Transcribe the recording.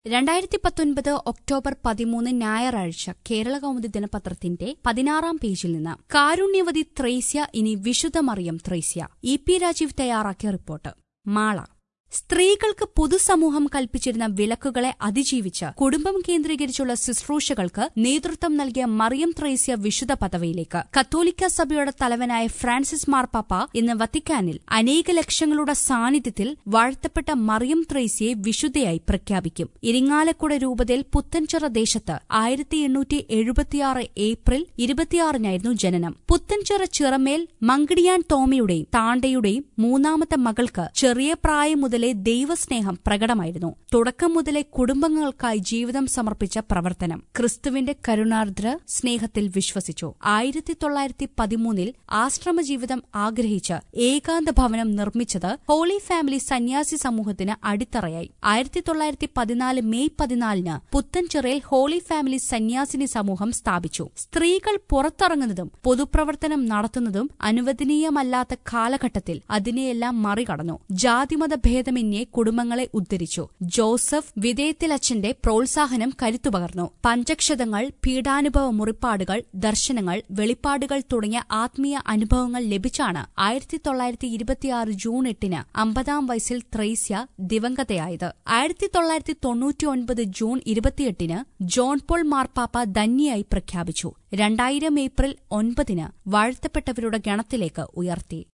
രണ്ടായിരത്തി പത്തൊൻപത് ഒക്ടോബർ പതിമൂന്ന് ഞായറാഴ്ച കേരള കൗമുദി ദിനപത്രത്തിന്റെ പതിനാറാം പേജിൽ നിന്ന് കാരുണ്യവതി ത്രേസ്യ ഇനി വിശുദ്ധമറിയം ത്രേസ്യ ഇ പി രാജീവ് തയ്യാറാക്കിയ റിപ്പോർട്ട് മാള സ്ത്രീകൾക്ക് പൊതുസമൂഹം കൽപ്പിച്ചിരുന്ന വിലക്കുകളെ അതിജീവിച്ച് കുടുംബം കേന്ദ്രീകരിച്ചുള്ള ശുശ്രൂഷകൾക്ക് നേതൃത്വം നൽകിയ മറിയം ത്രേസ്യ വിശുദ്ധ പദവിയിലേക്ക് കത്തോലിക്ക സഭയുടെ തലവനായ ഫ്രാൻസിസ് മാർപ്പാപ്പ ഇന്ന് വത്തിക്കാനിൽ അനേക ലക്ഷങ്ങളുടെ സാന്നിധ്യത്തിൽ വാഴ്ത്തപ്പെട്ട മറിയം ത്രേസ്യയെ വിശുദ്ധയായി പ്രഖ്യാപിക്കും ഇരിങ്ങാലക്കുട രൂപതയിൽ പുത്തൻചിറ ദേശത്ത് ആയിരത്തി എണ്ണൂറ്റി എഴുപത്തിയാറ് ഏപ്രിൽ ഇരുപത്തിയാറിനായിരുന്നു ജനനം പുത്തൻചിറ ചിറമേൽ മങ്കിടിയാൻ തോമയുടെയും താണ്ടയുടെയും മൂന്നാമത്തെ മകൾക്ക് ചെറിയ പ്രായം മുതലേ ദൈവസ്നേഹം പ്രകടമായിരുന്നു തുടക്കം മുതലേ കുടുംബങ്ങൾക്കായി ജീവിതം സമർപ്പിച്ച പ്രവർത്തനം ക്രിസ്തുവിന്റെ കരുണാർദ്ര സ്നേഹത്തിൽ വിശ്വസിച്ചു ആയിരത്തി തൊള്ളായിരത്തി പതിമൂന്നിൽ ആശ്രമ ജീവിതം ആഗ്രഹിച്ച് ഏകാന്ത ഭവനം നിർമ്മിച്ചത് ഹോളി ഫാമിലി സന്യാസി സമൂഹത്തിന് അടിത്തറയായി ആയിരത്തി തൊള്ളായിരത്തി പതിനാല് മെയ് പതിനാലിന് പുത്തൻചിറയിൽ ഹോളി ഫാമിലി സന്യാസിനി സമൂഹം സ്ഥാപിച്ചു സ്ത്രീകൾ പുറത്തിറങ്ങുന്നതും പൊതുപ്രവർത്തനം നടത്തുന്നതും അനുവദനീയമല്ലാത്ത കാലഘട്ടത്തിൽ അതിനെയെല്ലാം മറികടന്നു ജാതിമത ഭേദമന്യേ കുടുംബങ്ങളെ ഉദ്ധരിച്ചു ജോസഫ് വിധേയത്തിലച്ഛന്റെ പ്രോത്സാഹനം കരുത്തുപകർന്നു പഞ്ചക്ഷതങ്ങൾ പീഡാനുഭവ മുറിപ്പാടുകൾ ദർശനങ്ങൾ വെളിപ്പാടുകൾ തുടങ്ങിയ ആത്മീയ അനുഭവങ്ങൾ ലഭിച്ചാണ് ആയിരത്തി തൊള്ളായിരത്തി ഇരുപത്തിയാറ് ജൂൺ എട്ടിന് അമ്പതാം വയസ്സിൽ ത്രേസ്യ ദിവംഗതയായത് ആയിരത്തി തൊള്ളായിരത്തി തൊണ്ണൂറ്റിയൊൻപത് ജൂൺ ഇരുപത്തിയെട്ടിന് ജോൺ പോൾ മാർപ്പാപ്പ ധന്യയായി പ്രഖ്യാപിച്ചു രണ്ടായിരം ഏപ്രിൽ ഒൻപതിന് വാഴ്ത്തപ്പെട്ടവരുടെ ഗണത്തിലേക്ക് ഉയർത്തി